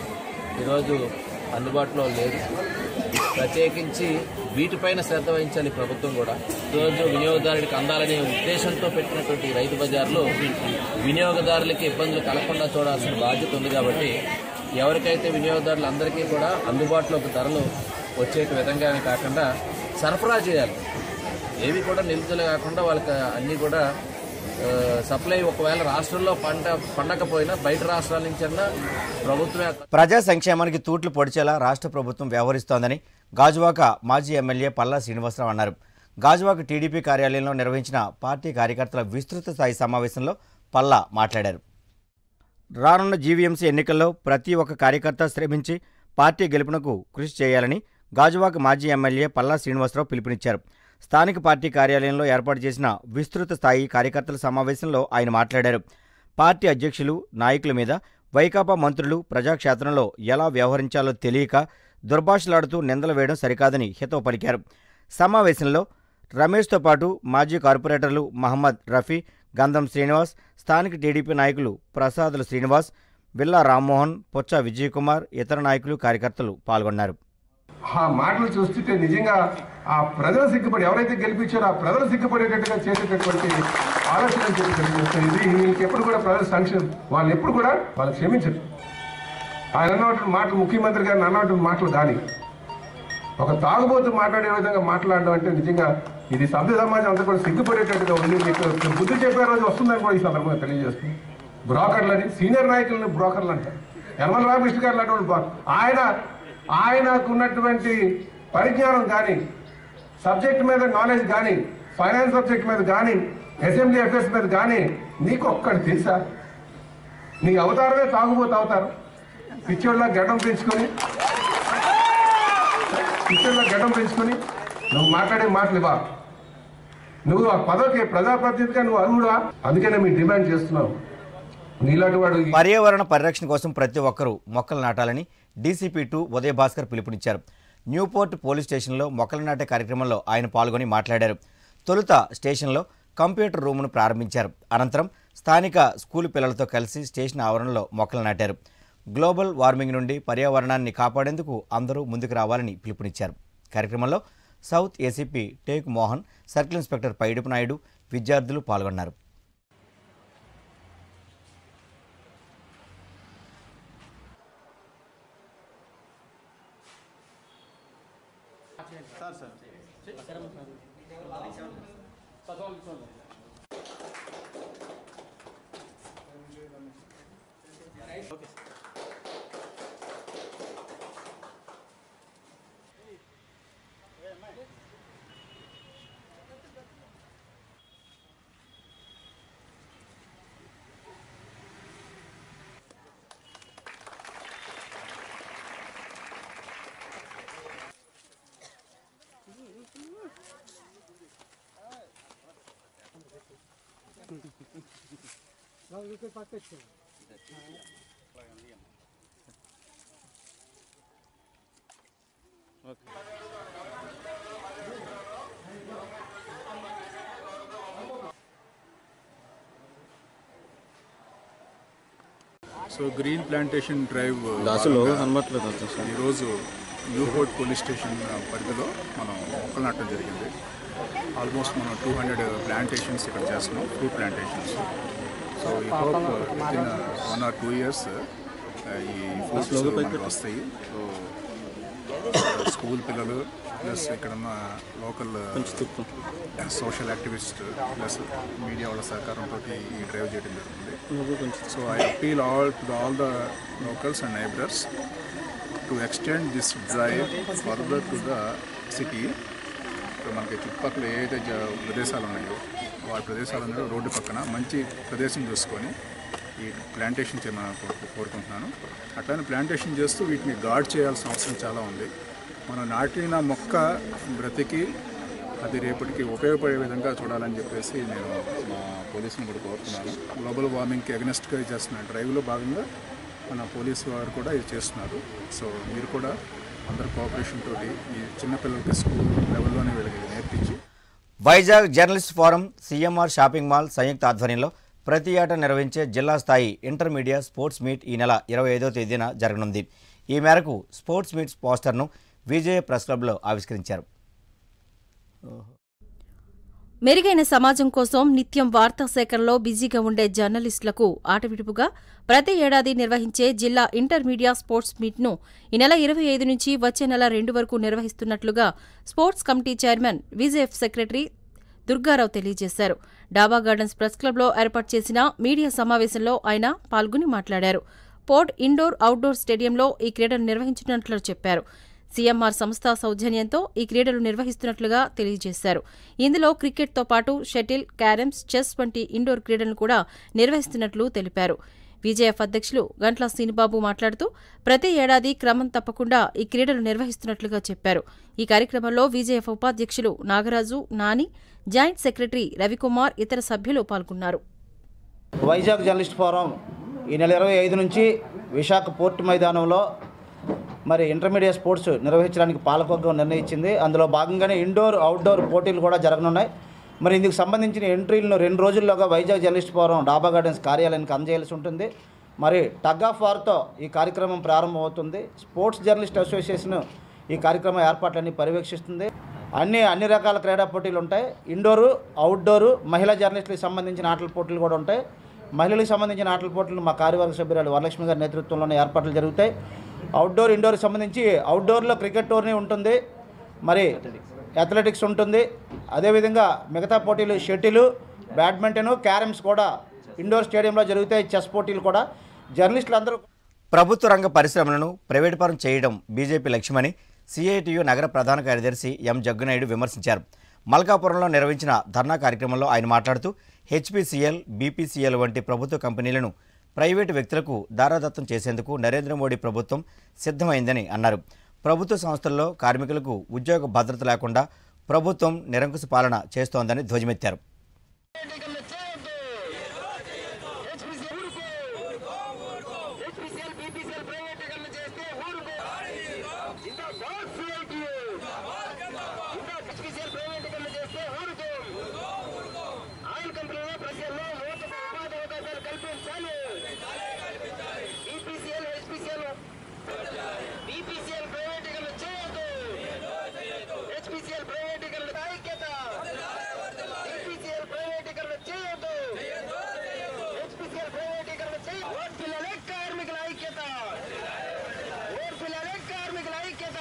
ఈరోజు అందుబాటులో లేదు ప్రత్యేకించి వీటిపైన శ్రద్ధ వహించాలి ప్రభుత్వం కూడా ఈరోజు వినియోగదారుడికి అందాలనే ఉద్దేశంతో పెట్టినటువంటి ఈ రైతు బజార్లో వినియోగదారులకి ఇబ్బందులు కలగకుండా చూడాల్సిన బాధ్యత ఉంది కాబట్టి ఎవరికైతే వినియోగదారులందరికీ కూడా అందుబాటులోకి ధరలు వచ్చే విధంగానే కాకుండా సరఫరా చేయాలి ఏవి కూడా నిలుపుదల కాకుండా వాళ్ళకి అన్నీ కూడా ఆ, సప్లై ఒకవేళ రాష్ట్రంలో పంట పండకపోయినా బయట రాష్ట్రాల నుంచి అన్నా ప్రభుత్వమే ప్రజా సంక్షేమానికి తూట్లు పొడిచేలా రాష్ట్ర ప్రభుత్వం వ్యవహరిస్తోందని గాజువాక మాజీ ఎమ్మెల్యే పల్లా శ్రీనివాసరావు అన్నారు గాజువాక టీడీపీ కార్యాలయంలో నిర్వహించిన పార్టీ కార్యకర్తల విస్తృత స్థాయి సమావేశంలో పల్లా మాట్లాడారు రానున్న జీవీఎంసీ ఎన్నికల్లో ప్రతి ఒక్క కార్యకర్త శ్రమించి పార్టీ గెలుపునకు కృషి చేయాలని గాజువాక మాజీ ఎమ్మెల్యే పల్లా శ్రీనివాసరావు పిలుపునిచ్చారు స్థానిక పార్టీ కార్యాలయంలో ఏర్పాటు చేసిన విస్తృత స్థాయి కార్యకర్తల సమావేశంలో ఆయన మాట్లాడారు పార్టీ అధ్యక్షులు నాయకుల మీద వైకాపా మంత్రులు ప్రజాక్షేత్రంలో ఎలా వ్యవహరించాలో తెలియక దుర్భాషలాడుతూ నిందలు వేయడం సరికాదని హితవు పలికారు సమావేశంలో రమేష్తో పాటు మాజీ కార్పొరేటర్లు మహమ్మద్ రఫీ గంధం శ్రీనివాస్ స్థానిక టీడీపీ నాయకులు ప్రసాదుల శ్రీనివాస్ బిల్లా రామ్మోహన్ పొచ్చ విజయకుమార్ ఇతర నాయకులు కార్యకర్తలు పాల్గొన్నారు ఆ మాటలు చూస్తుంటే నిజంగా ఆ ప్రజలు సిగ్గుపడి ఎవరైతే గెలిపించారో ఆ ప్రజలు సిగ్గుపడేటట్టుగా చేసేటటువంటి ఆలోచన చెప్పి కనిపిస్తుంది ఇది వీళ్ళకి ఎప్పుడు కూడా ప్రజల సంక్షేమం వాళ్ళని ఎప్పుడు కూడా వాళ్ళు క్షమించరు ఆయన అన్నటువంటి మాటలు ముఖ్యమంత్రి గారిని అన్నటువంటి మాటలు కానీ ఒక తాగుబోతు మాట్లాడే విధంగా మాట్లాడడం అంటే నిజంగా ఇది సభ్య సమాజం అంతా కూడా సిగ్గుపడేటట్టుగా ఉంది మీకు బుద్ధి చెప్పే రోజు వస్తుందని కూడా ఈ సందర్భంగా తెలియజేస్తుంది బ్రోకర్లని సీనియర్ నాయకులని బ్రోకర్లు అంటారు యనమల రామకృష్ణ గారు లాంటి బ్రో- ఆయన ఆయనకు ఉన్నటువంటి పరిజ్ఞానం కానీ సబ్జెక్ట్ మీద నాలెడ్జ్ కానీ ఫైనాన్స్ సబ్జెక్ట్ మీద కానీ అసెంబ్లీ అఫేర్స్ మీద కానీ నీకు ఒక్కటి తెలుసా నీ అవతారమే తాగుబోతు అవతారం పిచ్చోళ్ళ గడ్డం పెంచుకొని పిచ్చోళ్ళ గడ్డం పెంచుకొని నువ్వు మాట్లాడే మాటలు ఇవ్వ నువ్వు ఆ పదవికి ప్రజాప్రతినిధిగా నువ్వు అర్హుడా అందుకనే మేము డిమాండ్ చేస్తున్నాం నీలాంటి వాడు ఈ- పర్యావరణ పరిరక్షణ కోసం ప్రతి ఒక్కరూ మొక్కలు నాటాలని డీసీపీ టూ ఉదయ భాస్కర్ పిలుపునిచ్చారు న్యూపోర్ట్ పోలీస్ స్టేషన్లో మొక్కలు నాటే కార్యక్రమంలో ఆయన పాల్గొని మాట్లాడారు తొలుత స్టేషన్లో కంప్యూటర్ రూమ్ను ప్రారంభించారు అనంతరం స్థానిక స్కూల్ పిల్లలతో కలిసి స్టేషన్ ఆవరణలో మొక్కలు నాటారు గ్లోబల్ వార్మింగ్ నుండి పర్యావరణాన్ని కాపాడేందుకు అందరూ ముందుకు రావాలని పిలుపునిచ్చారు కార్యక్రమంలో south ACP Tek Mohan circle inspector Paidupu Naidu విద్యార్థులు పాల్గొన్నారు సో గ్రీన్ ప్లాంటేషన్ డ్రైవ్ గ్లాసులో భాగంగా కనబట్లేదు సార్ ఈరోజు న్యూపోర్ట్ పోలీస్ స్టేషన్ పరిధిలో మనం మొక్కలు నాటడం జరిగింది ఆల్మోస్ట్ మనం టూ హండ్రెడ్ ప్లాంటేషన్స్ ఇక్కడ చేస్తున్నాం ఫ్రూట్ ప్లాంటేషన్స్ సో ఈ hope with in one or two years ఈ ఫ్రూట్స్ మనకు వస్తాయి సో స్కూల్ పిల్లలు ప్లస్ ఇక్కడ ఉన్న local social activist plus media వాళ్ళ సహకారంతో ఈ డ్రైవ్ చేయడం జరుగుతుంది so I appeal all to all the locals and neighbourers to extend this drive further to the city మనకి చుట్టుపక్కల ఏదైతే జ- ప్రదేశాలు ఉన్నాయో వాళ్ళ ప్రదేశాలు ఉన్నాయో రోడ్డు పక్కన మంచి ప్రదేశం చూసుకొని ఈ ప్లాంటేషన్ చేయమని కోరు- కోరుకుంటున్నాను అట్లానే ప్లాంటేషన్ చేస్తూ వీటిని గార్డ్ చేయాల్సిన అవసరం చాలా ఉంది మనం నాటిన మొక్క బ్రతికి అది రేపటికి ఉపయోగపడే విధంగా చూడాలని చెప్పేసి నేను మా పోలీసుని కూడా కోరుతున్నాను గ్లోబల్ వార్మింగ్కి అగనెస్ట్గా చేస్తున్న డ్రైవ్లో భాగంగా మన పోలీసు వారు కూడా ఇది చేస్తున్నారు సో మీరు కూడా అందరు కోఆపరేషన్ తోటి ఈ చిన్నపిల్లలకి స్కూల్ లెవెల్లోనే వీళ్ళకి ఇది నేర్పించి Vizag journalist forum CMR shopping mall సంయుక్త ఆధ్వర్యంలో ప్రతి ఏటా నిర్వహించే జిల్లా స్థాయి ఇంటర్మీడియట్ స్పోర్ట్స్ మీట్ ఈ నెల ఇరవై ఐదో తేదీన జరగనుంది ఈ మేరకు స్పోర్ట్స్ మీట్స్ పోస్టర్ను విజయ ప్రెస్ క్లబ్లో ఆవిష్కరించారు మెరుగైన సమాజం కోసం నిత్యం వార్తా సేకరణలో బిజీగా ఉండే జర్నలిస్టులకు ఆటవిడుపుగా ప్రతి ఏడాది నిర్వహించే జిల్లా ఇంటర్మీడియట్ స్పోర్ట్స్ మీట్ను ఈ నెల ఇరవై ఐదు నుంచి వచ్చే నెల రెండు వరకు నిర్వహిస్తున్నట్లుగా sports committee chairman VJF secretary Durgarao తెలియజేశారు డాబా గార్డెన్స్ ప్రెస్ క్లబ్లో ఏర్పాటు చేసిన మీడియా సమావేశంలో ఆయన పాల్గొని మాట్లాడారు పోర్ట్ ఇండోర్ అవుట్డోర్ స్టేడియంలో ఈ క్రీడలు నిర్వహించినట్లు చెప్పారు సీఎంఆర్ సంస్థ సౌజన్యంతో ఈ క్రీడలు నిర్వహిస్తున్నట్లుగా తెలియజేశారు ఇందులో క్రికెట్తో పాటు షటిల్ క్యారమ్స్ చెస్ వంటి ఇండోర్ క్రీడలను కూడా నిర్వహిస్తున్నట్లు తెలిపారు విజేఎఫ్ అధ్యక్షులు గంట్ల శ్రీనిబాబు మాట్లాడుతూ ప్రతి ఏడాది క్రమం తప్పకుండా ఈ క్రీడలు నిర్వహిస్తున్నట్లుగా చెప్పారు ఈ కార్యక్రమంలో విజేఎఫ్ ఉపాధ్యక్షులు నాగరాజు నాని జాయింట్ సెక్రటరీ రవికుమార్ ఇతర సభ్యులు పాల్గొన్నారు వైజాగ్ జర్నలిస్ట్ ఫోరం ఈ నెల ఇరవై ఐదు నుంచి విశాఖ పోర్ట్ మైదానంలో మరి ఇంటర్మీడియట్ స్పోర్ట్స్ నిర్వహించడానికి పాలకవర్గం నిర్ణయించింది అందులో భాగంగానే ఇండోర్ అవుట్డోర్ పోటీలు కూడా జరగనున్నాయి మరి ఇందుకు సంబంధించిన ఎంట్రీలను రెండు రోజుల్లోగా Vizag journalist forum Daba gardens కార్యాలయానికి అందజేయాల్సి ఉంటుంది మరి టగ్ ఆఫ్ వార్తో ఈ కార్యక్రమం ప్రారంభమవుతుంది స్పోర్ట్స్ జర్నలిస్ట్ అసోసియేషన్ ఈ కార్యక్రమం ఏర్పాట్లన్నీ పర్యవేక్షిస్తుంది అన్ని అన్ని రకాల క్రీడా పోటీలు ఉంటాయి ఇండోరు అవుట్డోరు మహిళా జర్నలిస్టులకు సంబంధించిన ఆటల పోటీలు కూడా ఉంటాయి మహిళలకు సంబంధించిన ఆటల పోటీలు మా కార్యవర్గ సభ్యురాలు వరలక్ష్మి గారి నేతృత్వంలోనే ఏర్పాట్లు జరుగుతాయి అవుట్డోర్ ఇండోర్కి సంబంధించి అవుట్డోర్లో క్రికెట్ టోర్నీ ఉంటుంది మరి అథ్లెటిక్స్ ఉంటుంది అదేవిధంగా మిగతా పోటీలు షటిలు బ్యాడ్మింటను క్యారమ్స్ కూడా ఇండోర్ స్టేడియంలో జరుగుతాయి చెస్ పోటీలు కూడా జర్నలిస్టులు అందరూ ప్రభుత్వ రంగ పరిశ్రమలను ప్రైవేటు పరం చేయడం బీజేపీ లక్ష్యమని సిఐటియు నగర ప్రధాన కార్యదర్శి ఎం జగ్గునాయుడు విమర్శించారు మల్కాపురంలో నిర్వహించిన ధర్నా కార్యక్రమంలో ఆయన మాట్లాడుతూ హెచ్పిసిఎల్ బీపీసీఎల్ వంటి ప్రభుత్వ కంపెనీలను ప్రైవేటు వ్యక్తులకు దారాదత్తం చేసేందుకు నరేంద్ర మోడీ ప్రభుత్వం సిద్ధమైందని అన్నారు ప్రభుత్వ సంస్థల్లో కార్మికులకు ఉద్యోగ భద్రత లేకుండా ప్రభుత్వం నిరంకుశ పాలన చేస్తోందని ధ్వజమెత్తారు ఆయిల్ కంపెనీలో ప్రజల్లో యువతకు ఉపాధి కల్పించాలి బీపీసీఎల్ హెచ్పీసీఎల్ బీపీసీఎల్ ప్రైవేటీకరణ చేయొద్దు హెచ్పీసీఎల్ ప్రైవేటీకరణ ఐక్యత బీపీసీఎల్ ప్రైవేటీకరణ చేయొద్దు హెచ్పీసీఎల్ ప్రైవేటీకరణ చేయ ఓట్ పిల్లలే కార్మికుల ఐక్యత ఓట్ పిల్లలే కార్మికుల ఐక్యత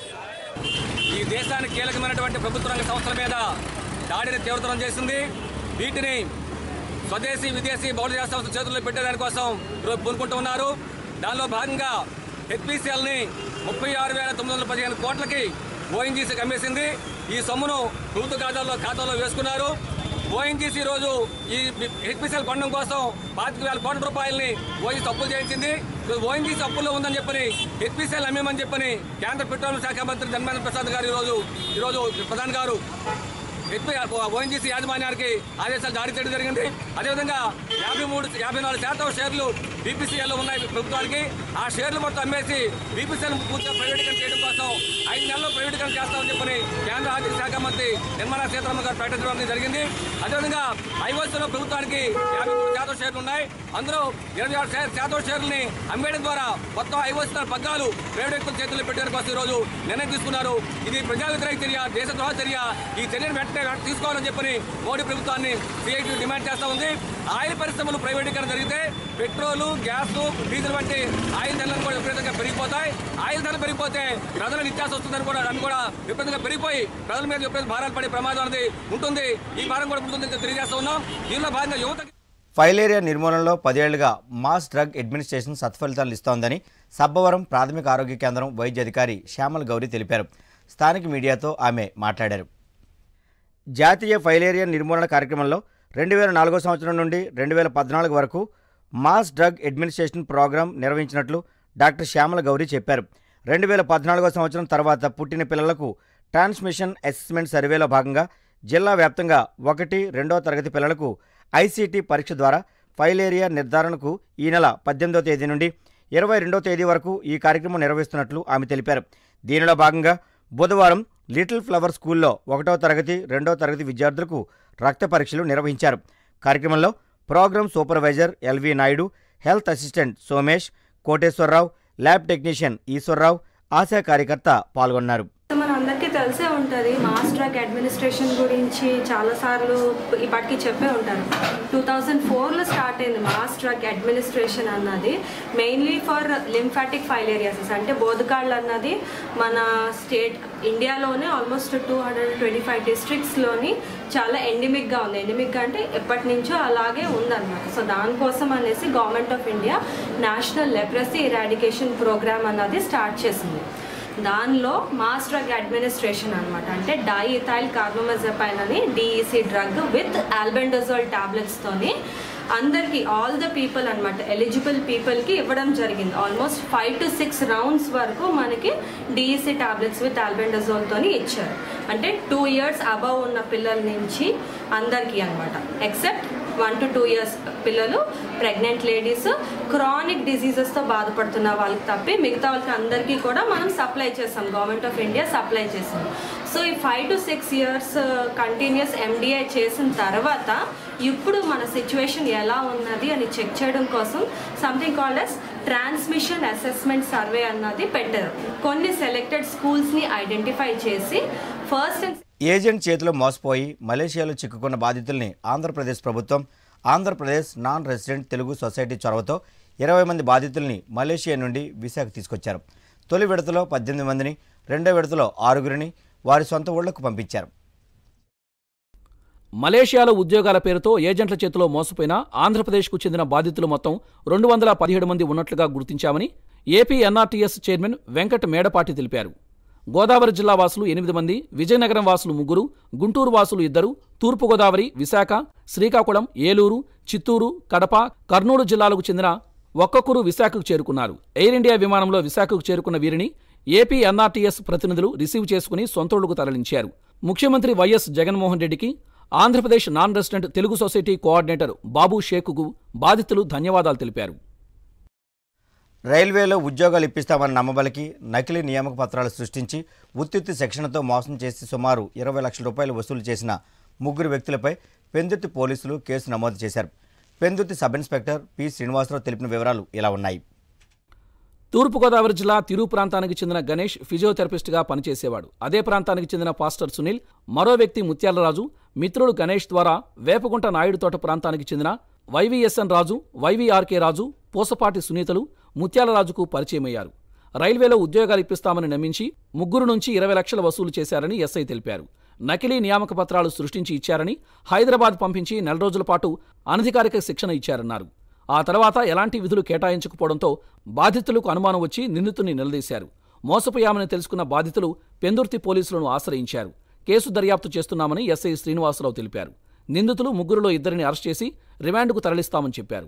ఈ దేశానికి కీలకమైనటువంటి ప్రభుత్వ రంగ సంస్థల మీద దాడిని తీవ్రతరం చేసింది వీటిని స్వదేశీ విదేశీ బౌద్ధ సంస్థ చేతుల్లో పెట్టేదానికోసం ఈరోజు పూనుకుంటూ ఉన్నారు దానిలో భాగంగా హెచ్పిసిఎల్ని ముప్పై ఆరు వేల తొమ్మిది వందల పదిహేను కోట్లకి ఓఎన్జీసీకి అమ్మేసింది ఈ సొమ్మును ప్రభుత్వ ఖాతాలో ఖాతాలో వేసుకున్నారు ఓఎన్జీసీ రోజు ఈ హెచ్పిసిఎల్ కొనడం కోసం పాతిక వేల కోట్ల రూపాయలని ఓఎన్జీసీ అప్పులు చేయించింది ఓఎన్జీసీ అప్పుల్లో ఉందని చెప్పని హెచ్పిసిఎల్ అమ్మేమని చెప్పని కేంద్ర పెట్రోలియం శాఖ మంత్రి ధర్మేంద్ర ప్రసాద్ గారు ఈరోజు ఈరోజు ప్రధాని గారు హెచ్పి ఓఎన్జీసీ యాజమాన్యానికి ఆదేశాలు జారీ చేయడం జరిగింది అదేవిధంగా యాభై మూడు యాభై నాలుగు శాతం షేర్లు బీపీసీఎల్లో ఉన్నాయి ప్రభుత్వానికి ఆ షేర్లు మొత్తం అమ్మేసి బీపీసీఎల్ పూర్తిగా ప్రైవేటీకరణ చేయడం కోసం ఐదు నెలల్లో ప్రైవేటీకరణ చేస్తామని చెప్పని కేంద్ర ఆర్థిక శాఖ మంత్రి నిర్మలా సీతారామన్ గారు ప్రకటించడం అనేది జరిగింది అదేవిధంగా ఐఓసీలో ప్రభుత్వానికి యాభై మూడు శాతం షేర్లు ఉన్నాయి అందులో ఇరవై ఆరు శే- శాతం షేర్లని అమ్మేయడం ద్వారా మొత్తం ఐఓసీ పగ్గాలు ప్రైవేట్ వ్యక్తుల చేతుల్లో పెట్టడానికి కోసం ఈరోజు నిర్ణయం తీసుకున్నారు ఇది ప్రజా వ్యతిరేక చర్య దేశద్రోహ చర్య ఈ చర్యను వెంటనే వెంటనే తీసుకోవాలని చెప్పని మోడీ ప్రభుత్వాన్ని సిఐటి డిమాండ్ చేస్తా ఉంది ఆయిల్ పరిశ్రమలు ప్రైవేటీకరణ జరిగితే పెట్రోలు గ్యాస్ డీజిల్ వంటి ఆయిల్ ధరలు కూడా విపరీతంగా పెరిగిపోతాయి ఆయిల్ ధరలు పెరిగిపోతే ప్రజలకు నిత్యాస వస్తుందని కూడా అవి కూడా విపరీతంగా పెరిగిపోయి ప్రజల మీద విపరీత భారాలు పడే ప్రమాదం అనేది ఉంటుంది ఈ భారం కూడా ఉంటుంది తెలియజేస్తా ఉన్నాం దీనిలో భాగంగా యువత ఫైలేరియా నిర్మూలనలో పదేళ్లుగా మాస్ డ్రగ్ అడ్మినిస్ట్రేషన్ సత్ఫలితాలు ఇస్తోందని సబ్బవరం ప్రాథమిక ఆరోగ్య కేంద్రం వైద్య అధికారి శ్యామల్ గౌరి తెలిపారు స్థానిక మీడియాతో ఆమె మాట్లాడారు జాతీయ ఫైలేరియా నిర్మూలన కార్యక్రమంలో రెండు వేల నాలుగో సంవత్సరం నుండి రెండు వేల పద్నాలుగు వరకు మాస్ డ్రగ్ అడ్మినిస్ట్రేషన్ ప్రోగ్రాం నిర్వహించినట్లు డాక్టర్ శ్యామల గౌరి చెప్పారు రెండు వేల పద్నాలుగో సంవత్సరం తర్వాత పుట్టిన పిల్లలకు ట్రాన్స్మిషన్ అసెస్మెంట్ సర్వేలో భాగంగా జిల్లా వ్యాప్తంగా ఒకటి రెండో తరగతి పిల్లలకు ఐసీటీ పరీక్ష ద్వారా ఫైలేరియా నిర్ధారణకు ఈ నెల పద్దెనిమిదో తేదీ నుండి ఇరవై రెండో తేదీ వరకు ఈ కార్యక్రమం నిర్వహిస్తున్నట్లు ఆమె తెలిపారు దీనిలో భాగంగా బుధవారం లిటిల్ ఫ్లవర్ స్కూల్లో ఒకటో తరగతి రెండో తరగతి విద్యార్థులకు రక్త పరీక్షలు నిర్వహించారు కార్యక్రమంలో programme supervisor LV Naidu health assistant Somesh Koteswararao lab technician Eswararao ASHA కార్యకర్త పాల్గొన్నారు మన అందరికీ తెలిసే ఉంటుంది మాస్ డ్రగ్ అడ్మినిస్ట్రేషన్ గురించి చాలాసార్లు ఇప్పటికీ చెప్పే ఉంటారు టూ థౌజండ్ ఫోర్లో స్టార్ట్ అయింది మాస్ డ్రగ్ అడ్మినిస్ట్రేషన్ అన్నది మెయిన్లీ ఫర్ లింఫాటిక్ ఫైలేరియాసిస్ అంటే బోధకాళ్ళు అన్నది మన స్టేట్ ఇండియాలోనే almost two hundred twenty five డిస్ట్రిక్ట్స్లోని చాలా ఎండిమిక్గా ఉంది ఎండిమిక్ అంటే ఎప్పటి నుంచో అలాగే ఉందన్నమాట సో దానికోసం అనేసి government of India national leprosy eradication programme అన్నది స్టార్ట్ చేసింది దానిలో మాస్ డ్రగ్ అడ్మినిస్ట్రేషన్ అనమాట అంటే డైఇథైల్ కార్బోమజపైన్ అని డిఈసి డ్రగ్ విత్ ఆల్బెండజోల్ టాబ్లెట్స్తోని అందరికీ ఆల్ ద పీపుల్ అనమాట ఎలిజిబుల్ పీపుల్కి ఇవ్వడం జరిగింది almost five to six rounds వరకు మనకి డిఈసి టాబ్లెట్స్ విత్ ఆల్బెండజోల్తోని ఇచ్చారు అంటే టూ ఇయర్స్ అబవ్ ఉన్న పిల్లల నుంచి అందరికీ అనమాట except one to two years పిల్లలు ప్రెగ్నెంట్ లేడీస్ క్రానిక్ డిసీజెస్తో బాధపడుతున్న వాళ్ళకి తప్పి మిగతా వాళ్ళకి అందరికీ కూడా మనం సప్లై చేస్తాం గవర్నమెంట్ ఆఫ్ ఇండియా సప్లై చేస్తాం సో ఈ five to six years continuous MDI చేసిన తర్వాత ఇప్పుడు మన సిచ్యువేషన్ ఎలా ఉన్నది అని చెక్ చేయడం కోసం something called as transmission assessment survey అన్నది పెట్టారు కొన్ని సెలెక్టెడ్ స్కూల్స్ని ఐడెంటిఫై చేసి ఫస్ట్ అండ్ ఏజెంట్ చేతిలో మోసపోయి మలేషియాలో చిక్కుకున్న బాధితుల్ని ఆంధ్రప్రదేశ్ ప్రభుత్వం Andhra Pradesh non resident Telugu society చొరవతో ఇరవై మంది బాధితుల్ని మలేషియా నుండి విశాఖ తీసుకొచ్చారు తొలి విడతలో పద్దెనిమిది మందిని రెండో విడతలో ఆరుగురిని వారి సొంత ఊళ్లకు పంపించారు మలేషియాలో ఉద్యోగాల పేరుతో ఏజెంట్ల చేతిలో మోసపోయిన ఆంధ్రప్రదేశ్కు చెందిన బాధితులు మొత్తం రెండు వందల పదిహేడు మంది ఉన్నట్లుగా గుర్తించామని AP NRTS chairman Venkata Medapati తెలిపారు గోదావరి జిల్లా వాసులు ఎనిమిది మంది విజయనగరం వాసులు ముగ్గురు గుంటూరు వాసులు ఇద్దరు తూర్పుగోదావరి విశాఖ శ్రీకాకుళం ఏలూరు చిత్తూరు కడప కర్నూలు జిల్లాలకు చెందిన ఒక్కొక్కరు విశాఖకు చేరుకున్నారు ఎయిర్ ఇండియా విమానంలో విశాఖకు చేరుకున్న వీరిని ఏపీ ఎన్ఆర్టీఎస్ ప్రతినిధులు రిసీవ్ చేసుకుని సొంతూళ్లకు తరలించారు ముఖ్యమంత్రి వైఎస్ జగన్మోహన్ రెడ్డికి Andhra Pradesh non resident Telugu society coordinator బాబు షేకుకు బాధితులు ధన్యవాదాలు తెలిపారు రైల్వేలో ఉద్యోగాలు ఇప్పిస్తామని నమ్మబలికి నకిలీ నియామక పత్రాలు సృష్టించి ఉత్తిత్తి శిక్షణతో మోసం చేసి సుమారు ఇరవై లక్షల రూపాయలు వసూలు చేసిన ముగ్గురు వ్యక్తులపై పెందుర్తి పోలీసులు కేసు నమోదు చేశారు Pendurthi sub inspector P Srinivasarao తెలిపిన వివరాలు ఇలా ఉన్నాయి తూర్పుగోదావరి జిల్లా తిరు ప్రాంతానికి చెందిన గణేష్ ఫిజియోథెరపిస్ట్గా పనిచేసేవాడు అదే ప్రాంతానికి చెందిన పాస్టర్ సునీల్ మరో వ్యక్తి ముత్యాలరాజు మిత్రుడు గణేష్ ద్వారా వేపగుంట నాయుడు తోట ప్రాంతానికి చెందిన వైవీఎస్ఎన్ రాజు వైవీఆర్కే రాజు పూసపాటి సునీతలు ముత్యాలరాజుకు పరిచయమయ్యారు రైల్వేలో ఉద్యోగాలు ఇప్పిస్తామని నమ్మించి ముగ్గురు నుంచి ఇరవై లక్షలు వసూలు చేశారని ఎస్ఐ తెలిపారు నకిలీ నియామక పత్రాలు సృష్టించి ఇచ్చారని హైదరాబాద్ పంపించి నెల రోజుల పాటు అనధికారిక శిక్షణ ఇచ్చారన్నారు ఆ తర్వాత ఎలాంటి విధులు కేటాయించకపోవడంతో బాధితులకు అనుమానం వచ్చి నిందితుని నిలదీశారు మోసపోయామని తెలుసుకున్న బాధితులు పెందుర్తి పోలీసులను ఆశ్రయించారు కేసు దర్యాప్తు చేస్తున్నామని ఎస్ఐ శ్రీనివాసరావు తెలిపారు నిందితులు ముగ్గురులో ఇద్దరిని అరెస్ట్ చేసి రిమాండ్కు తరలిస్తామని చెప్పారు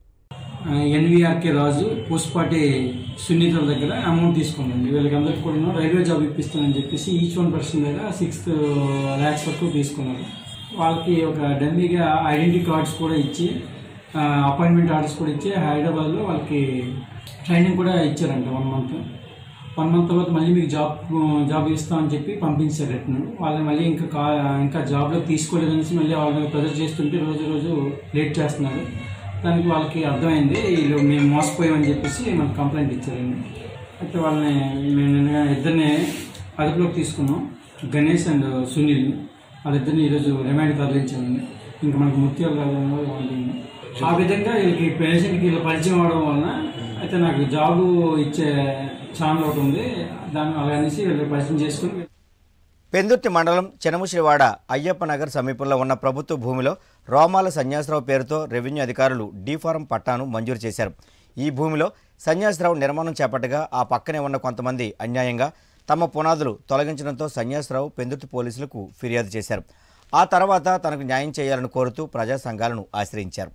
ఎన్వీఆర్కే రాజు పూసపాటి సునీతల దగ్గర అమౌంట్ తీసుకున్నాండి వీళ్ళకి అందరికి కూడా రైల్వే జాబ్ ఇప్పిస్తానని చెప్పేసి ఈచ్ వన్ పర్సన్ దగ్గర సిక్స్ ల్యాక్స్ వరకు తీసుకున్నారు వాళ్ళకి ఒక డమ్మీగా ఐడెంటిటీ కార్డ్స్ కూడా ఇచ్చి అపాయింట్మెంట్ ఆర్డర్స్ కూడా ఇచ్చి హైదరాబాద్లో వాళ్ళకి ట్రైనింగ్ కూడా ఇచ్చారంట వన్ మంత్ వన్ మంత్ తర్వాత మళ్ళీ మీకు జాబ్ జాబ్ ఇస్తామని చెప్పి పంపించారు రిటర్న్ వాళ్ళని మళ్ళీ ఇంకా కా ఇంకా జాబ్లో తీసుకోలేదనేసి మళ్ళీ వాళ్ళని ప్రెజర్ చేస్తుంటే రోజు రోజు లేట్ చేస్తున్నారు దానికి వాళ్ళకి అర్థమైంది వీళ్ళు మేము మోసపోయామని చెప్పేసి మనకు కంప్లైంట్ ఇచ్చారండి అయితే వాళ్ళని మేము నిన్న ఇద్దరిని అదుపులోకి తీసుకున్నాం గణేష్ అండ్ సునీల్ వాళ్ళిద్దరిని ఈరోజు రిమాండ్ తరలించామండి ఇంకా మనకు ముత్యాలు రావాలి ఆ విధంగా వీళ్ళకి పేషెంట్కి వీళ్ళు పరిచయం అవడం వలన అయితే నాకు జాబు ఇచ్చే ఛానల్ ఒకటి ఉంది దాన్ని అలా అనేసి వీళ్ళు పరిచయం చేసుకుని పెందుర్తి మండలం చెనముశ్రీవాడ అయ్యప్ప నగర్ సమీపంలో ఉన్న ప్రభుత్వ భూమిలో రోమాల సన్యాసరావు పేరుతో రెవెన్యూ అధికారులు డీఫారం పట్టాను మంజూరు చేశారు ఈ భూమిలో సన్యాసరావు నిర్మాణం చేపట్టగా ఆ పక్కనే ఉన్న కొంతమంది అన్యాయంగా తమ పునాదులు తొలగించడంతో సన్యాసరావు పెందుర్తి పోలీసులకు ఫిర్యాదు చేశారు ఆ తర్వాత తనకు న్యాయం చేయాలని కోరుతూ ప్రజా సంఘాలను ఆశ్రయించారు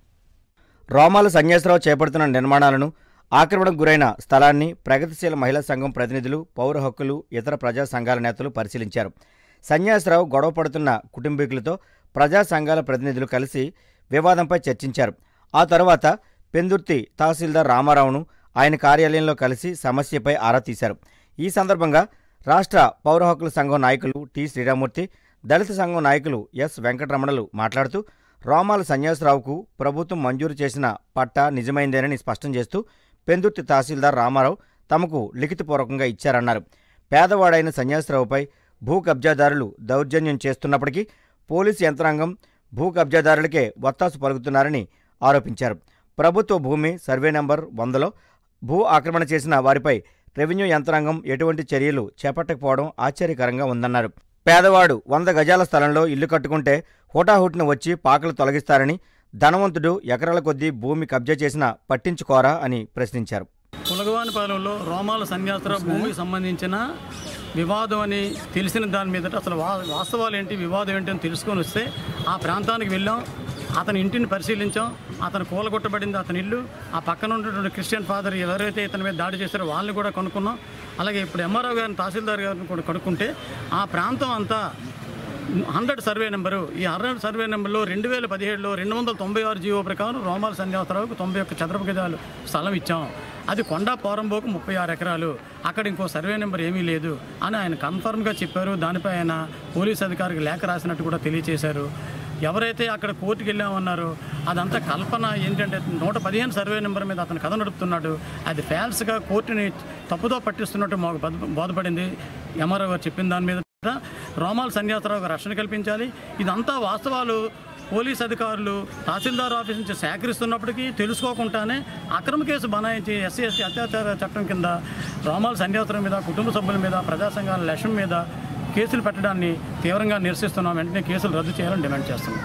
రోమాల సన్యాసరావు చేపడుతున్న నిర్మాణాలను ఆక్రమణకు గురైన స్థలాన్ని ప్రగతిశీల మహిళా సంఘం ప్రతినిధులు పౌర హక్కులు ఇతర ప్రజా సంఘాల నేతలు పరిశీలించారు సన్యాసరావు గొడవ పడుతున్న కుటుంబీకులతో ప్రజా సంఘాల ప్రతినిధులు కలిసి వివాదంపై చర్చించారు ఆ తరువాత పెందుర్తి తహసీల్దార్ రామారావును ఆయన కార్యాలయంలో కలిసి సమస్యపై ఆరా తీశారు ఈ సందర్భంగా రాష్ట్ర పౌర హక్కుల సంఘం నాయకులు టి శ్రీరామూర్తి దళిత సంఘం నాయకులు ఎస్ వెంకటరమణలు మాట్లాడుతూ రోమాల సన్యాసరావుకు ప్రభుత్వం మంజూరు చేసిన పట్టా నిజమైందేనని స్పష్టం చేస్తూ పెందుర్తి తహసీల్దార్ రామారావు తమకు లిఖితపూర్వకంగా ఇచ్చారన్నారు పేదవాడైన సన్యాసరావుపై భూ కబ్జాదారులు దౌర్జన్యం చేస్తున్నప్పటికీ పోలీసు యంత్రాంగం భూ కబ్జాదారులకే వత్తాసు పలుకుతున్నారని ఆరోపించారు ప్రభుత్వ భూమి సర్వే నంబర్ వందలో భూ ఆక్రమణ చేసిన వారిపై రెవెన్యూ యంత్రాంగం ఎటువంటి చర్యలు చేపట్టకపోవడం ఆశ్చర్యకరంగా ఉందన్నారు పేదవాడు వంద గజాల స్థలంలో ఇల్లు కట్టుకుంటే హుటాహుటిన వచ్చి పాకలు తొలగిస్తారని ధనవంతుడు ఎకరాల కొద్దీ భూమి కబ్జా చేసినా పట్టించుకోరా అని ప్రశ్నించారు పులగవానిపాలెంలో రోమాల సన్యాసరావు భూమికి సంబంధించిన వివాదం అని తెలిసిన దాని మీద అసలు వా వాస్తవాలు ఏంటి వివాదం ఏంటి అని తెలుసుకొని వస్తే ఆ ప్రాంతానికి వెళ్ళాం అతని ఇంటిని పరిశీలించాం అతను కూలగొట్టబడింది అతని ఇల్లు ఆ పక్కన ఉన్నటువంటి క్రిస్టియన్ ఫాదర్ ఎవరైతే ఇతని మీద దాడి చేశారో వాళ్ళని కూడా కనుక్కున్నాం అలాగే ఇప్పుడు ఎంఆర్ఓ గారిని తహసీల్దార్ గారిని కూడా కనుక్కుంటే ఆ ప్రాంతం అంతా హండ్రెడ్ సర్వే నెంబరు ఈ హండ్రెడ్ సర్వే నెంబర్లో రెండు వేల పదిహేడులో రెండు వందల తొంభై ఆరు జీవో ప్రకారం రోమాల సన్యాసరావుకు తొంభై ఒక్క చదరపు గజాలు స్థలం ఇచ్చాం అది కొండా పోరంబోకు ముప్పై ఆరు ఎకరాలు అక్కడ ఇంకో సర్వే నెంబర్ ఏమీ లేదు అని ఆయన కన్ఫర్మ్గా చెప్పారు దానిపై ఆయన పోలీస్ అధికారికి లేఖ రాసినట్టు కూడా తెలియజేశారు ఎవరైతే అక్కడ కోర్టుకు వెళ్ళామన్నారో అదంతా కల్పన ఏంటంటే నూట పదిహేను సర్వే నెంబర్ మీద అతను కథ నడుపుతున్నాడు అది ఫాల్స్గా కోర్టుని తప్పుదో పట్టిస్తున్నట్టు మాకు బోధ- బోధపడింది ఎంఆర్ఓ గారు చెప్పిన దాని మీద రోమాల సన్యాసరావుకు రక్షణ కల్పించాలి ఇదంతా వాస్తవాలు పోలీస్ అధికారులు తహసీల్దార్ ఆఫీస్ నుంచి సేకరిస్తున్నప్పటికీ తెలుసుకోకుండానే అక్రమ కేసు బనాయించి ఎస్సీ ఎస్టీ అత్యాచార చట్టం కింద రోమాల సన్యాసరావు మీద కుటుంబ సభ్యుల మీద ప్రజా సంఘాల లక్ష్యం మీద కేసులు పెట్టడాన్ని తీవ్రంగా నిరసిస్తున్నాం వెంటనే కేసులు రద్దు చేయాలని డిమాండ్ చేస్తున్నాం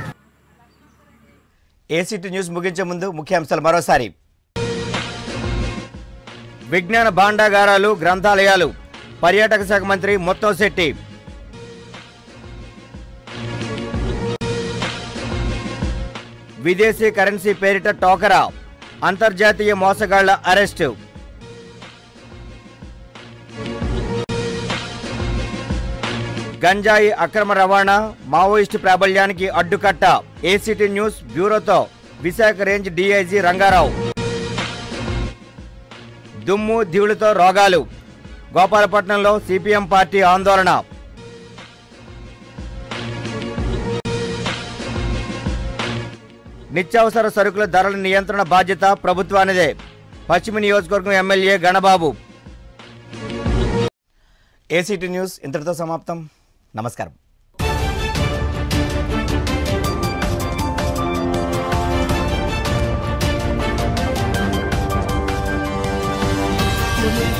ఏసీటీ న్యూస్ ముగించే ముందు ముఖ్యాంశాలు మరోసారి విజ్ఞాన భాండాగారాలు గ్రంథాలయాలు పర్యాటక శాఖ మంత్రి ముత్తంశెట్టి విదేశీ కరెన్సీ పేరిట టోకరా అంతర్జాతీయ మోసగాళ్ల అరెస్టు గంజాయి అక్రమ రవాణా మావోయిస్టు ప్రాబల్యానికి అడ్డుకట్ట ఏసీటీ న్యూస్ బ్యూరోతో విశాఖ రేంజ్ డీఐజీ రంగారావు దుమ్ము దివులతో రోగాలు గోపాలపట్నంలో సిపిఎం పార్టీ ఆందోళన నిత్యావసర సరుకుల ధరల నియంత్రణ బాధ్యత ప్రభుత్వానిదే పశ్చిమ నియోజకవర్గం ఎమ్మెల్యే గణబాబు ఏసీటీ న్యూస్ ఇంతటితో సమాప్తం నమస్కారం Thank you.